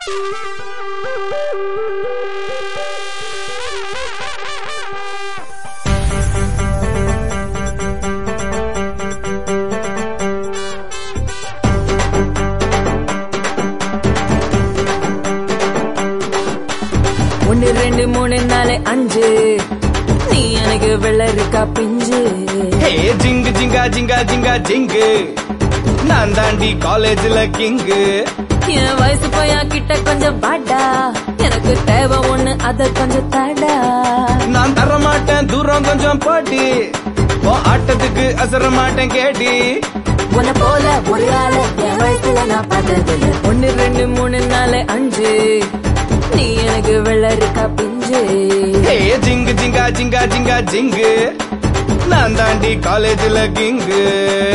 ஒன்னு ரெண்டு மூணு நாலு அஞ்சு நீ எனக்கு வெள்ளரிக்கா பிஞ்சு ஹே ஜிங்கு ஜிங்கா ஜிங்கா ஜிங்கா ஜிங்கு நான் தாண்டி காலேஜ்ல கிங்கு என் வயசு பையன் கிட்ட கொஞ்சம் பாடா எனக்கு தேவை ஒண்ணு அத கொஞ்சம் தாடா நான் தர மாட்டேன் தூரம் கொஞ்சம் போட்டி உன் ஆட்டத்துக்கு அசர மாட்டேன் கேட்டி உன்னை போல ஒரு ஆள என் வயசுல நான் பார்த்ததில்ல ஒன்னு ரெண்டு மூணு நாலு அஞ்சு நீ எனக்கு வெள்ளரிக்கா பிஞ்சு ஹே ஜிங்கு ஜிங்கா ஜிங்கா ஜிங்கா ஜிங்கு நான் தாண்டி காலேஜ்ல கிங்கு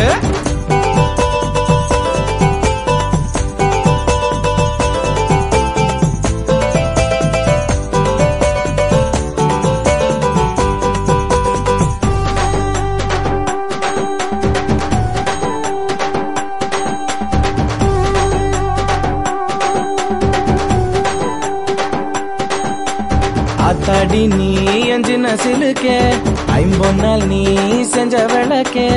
ஆத்தாடி நீ அஞ்சின சிலுக்கே ஐம்பொன்னால் நீ செஞ்ச விளக்கே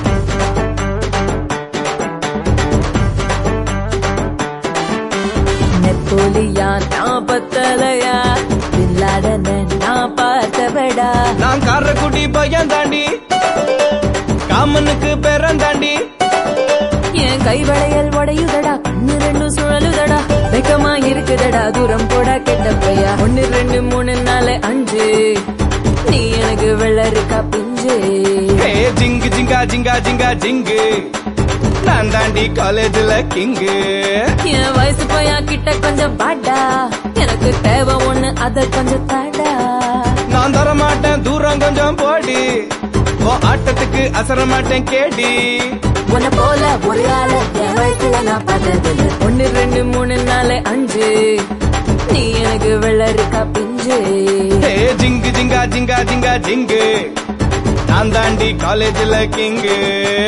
நெப்போலியா நான் பத்தலையா பில்லாடன நான் பார்த்தவடா நான் காரக்குடி பையன் தாண்டி காமனுக்கு பெறந்தாண்டி என் கை வளையல் உடையுதடா கண்ணு ரெண்டும் சுழலுதடா வெக்கமா இருக்குதடா தூரம் போடா கெட்ட பையா ஒன்னு ரெண்டு மூணு நாலு அஞ்சு நீ எனக்கு வெள்ளரிக்கா பிஞ்சு ஹே ஜிங்கு ஜிங்கா ஜிங்கா ஜிங்கா ஜிங்கு நான் தாண்டி காலேஜ்ல கிங்கு என் வயசு பையா கிட்ட கொஞ்சம் பாடா எனக்கு தேவை ஒண்ணு அத கொஞ்சம் தாடா நான் தர மாட்டேன் தூரம் கொஞ்சம் போடி உன் ஆட்டத்துக்கு அசர மாட்டேன் கேடி உன்னை போல ஒரு ஆள என் வயசுல நான் பார்த்ததில்ல ஒன்னு ரெண்டு மூணு நாலு அஞ்சு நீ எனக்கு வெள்ளரிக்கா பிஞ்சு ஹே ஜிங்கு ஜிங்கா ஜிங்கா ஜிங்கா ஜிங்கு நான் தாண்டி காலேஜ்ல கிங்கு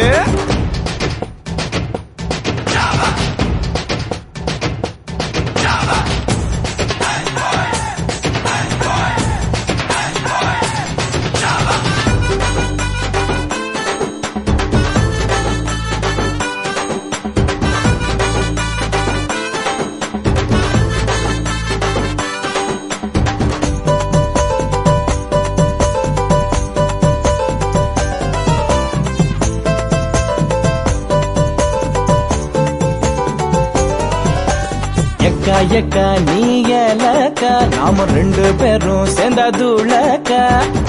எக்கா எக்கா நீ ஏலக்கா நாம ரெண்டு பேரும் சேர்ந்தா தூளக்கா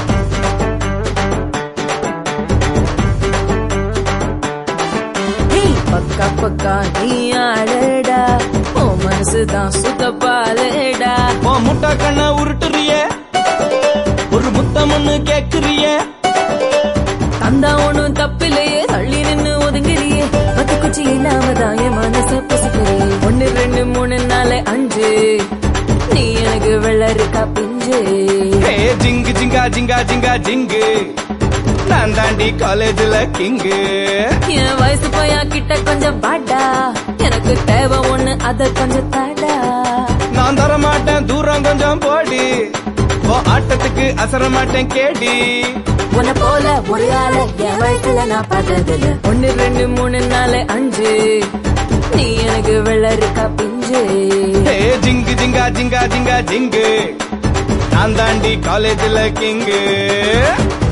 ஹேய், பக்கா பக்கா நீ ஆளடா ஓ மனசுதான் சுத்த பாலடா உன் முட்டா கண்ண உருட்டுறிய ஒரு முத்தம்னு கேக்குறிய தந்தா ஒண்ணும் தப்பில்லையே தள்ளி நின்னு ஒதுங்கிறியே பத்து குச்சி இல்லாம தான் என் மனச புசுக்கிறியே ஒன்னு ரெண்டு மூணு நாலு அஞ்சு நீ எனக்கு வெள்ளரிக்கா பிஞ்சு ஹே ஜிங்கு ஜிங்கா ஜிங்கா ஜிங்கா ஜிங்கு நான் தாண்டி காலேஜ்ல கிங்கு என் வயசு பையா கிட்ட கொஞ்சம் பாடா எனக்கு தேவை ஒண்ணு அத கொஞ்சம் தாடா நான் தர மாட்டேன் தூரம் கொஞ்சம் போடி உன் ஆட்டத்துக்கு அசர மாட்டேன் கேடி உன்னை போல ஒரு ஆள என் வயசுல நான் பார்த்ததில்ல ஒன்னு ரெண்டு மூணு நாலு அஞ்சு நீ எனக்கு வெள்ளரிக்கா பிஞ்சு ஹே ஜிங்கு ஜிங்கா ஜிங்கா ஜிங்கா ஜிங்கு நான் தாண்டி காலேஜ்ல கிங்கு